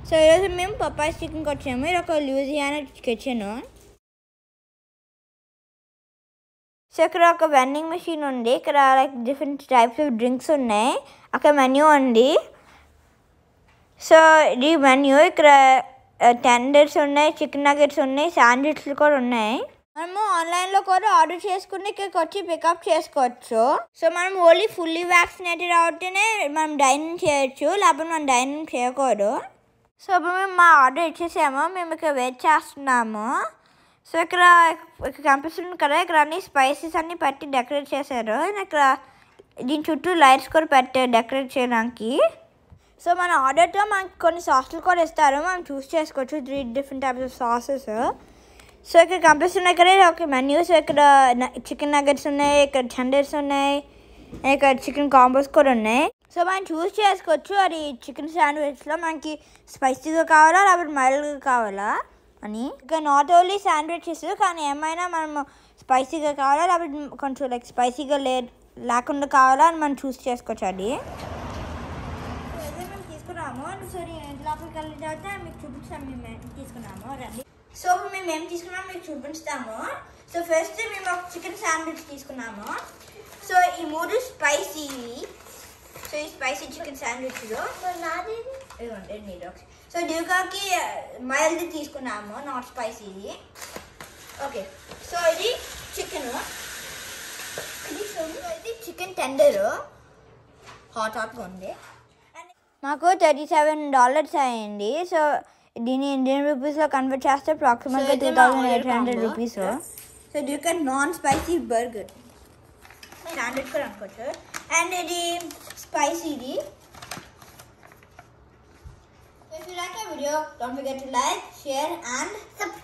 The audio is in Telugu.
సో ఈరోజు మేము పప్పాయి చికెన్కి వచ్చాము ఇది ఒక లూజియానా కిచెన్ సో ఇక్కడ ఒక వెండింగ్ మెషిన్ ఉంది ఇక్కడ like different types of drinks ఉన్నాయి అక్కడ మెన్యూ ఉంది సో ఇది మెన్యూ ఇక్కడ టెండర్స్ ఉన్నాయి చికెన్ నగెట్స్ ఉన్నాయి శాండ్విచ్లు కూడా ఉన్నాయి మనము ఆన్లైన్లో కూడా ఆర్డర్ చేసుకుని ఇక్కడికి వచ్చి పికప్ చేసుకోవచ్చు సో మనం ఓన్లీ ఫుల్లీ వ్యాక్సినేటెడ్ అవుతేనే మనం డైనింగ్ చేయొచ్చు లేకపోతే మనం డైనింగ్ చేయకూడదు సో ఇప్పుడు మేము మా ఆర్డర్ ఇచ్చేసాము మేము ఇక్కడ వెయిట్ చేస్తున్నాము సో ఇక్కడ ఇక్కడ కనిపిస్తుంది కదా ఇక్కడ అన్ని స్పైసెస్ అన్ని పెట్టి డెకరేట్ చేశారు అండ్ ఇక్కడ దీని చుట్టూ లైట్స్ కూడా పెట్టారు డెకరేట్ చేయడానికి సో మన ఆర్డర్తో మనకి కొన్ని సాసులు కూడా ఇస్తారు మనం చూస్ చేసుకోవచ్చు three different types of sauces so ఇక్కడ కనిపిస్తున్నాయి కదా ఒక మెన్యూస్ ఇక్కడ చికెన్ నగెట్స్ ఉన్నాయి ఇక్కడ టెండర్స్ ఉన్నాయి ఇక్కడ చికెన్ కాంబోస్ కూడా ఉన్నాయి సో మనం చూస్ చేసుకోవచ్చు అది చికెన్ శాండ్విచ్లో మనకి స్పైసీగా కావాలా లేకపోతే మైల్డ్గా కావాలా అని ఇక నాట్ ఓన్లీ శాండ్విచెస్ కానీ ఏమైనా మనం స్పైసీగా కావాలా లేకపోతే కొంచెం లైక్ స్పైసీగా లే లేకుండా కావాలా అని మనం చూస్ చేసుకోవచ్చు అది మేము తీసుకున్నాము సో నేను లోపలికి వెళ్ళిన తర్వాత మీకు చూపిస్తాము మేము ఏం తీసుకున్నాము రండి సో ఇప్పుడు మేము ఏం తీసుకున్నామో మీకు చూపిస్తాము సో ఫస్ట్ మేము ఒక చికెన్ శాండ్విచ్ తీసుకున్నాము సో ఈ మూడు స్పైసీ సో ఈ స్పైసీ చికెన్ శాండ్విచ్లో ఇదిగోండి మీరు సో డ్యూకాకి మైల్డ్ తీసుకున్నాము నాట్ స్పైసీది ఓకే సో ఇది చికెన్ ఇది ఇది చికెన్ టెండర్ హాట్ హాట్గా ఉంది మాకు థర్టీ సెవెన్ డాలర్స్ అయ్యింది సో దీన్ని ఇండియన్ రూపీస్లో కన్వర్ట్ చేస్తే అప్రాక్సిమేట్గా two thousand eight hundred rupees so you can non spicy burger standard కూడా అనుకోవచ్చు అండ్ ఇది స్పైసీది If you like our video, don't forget to like, share and subscribe.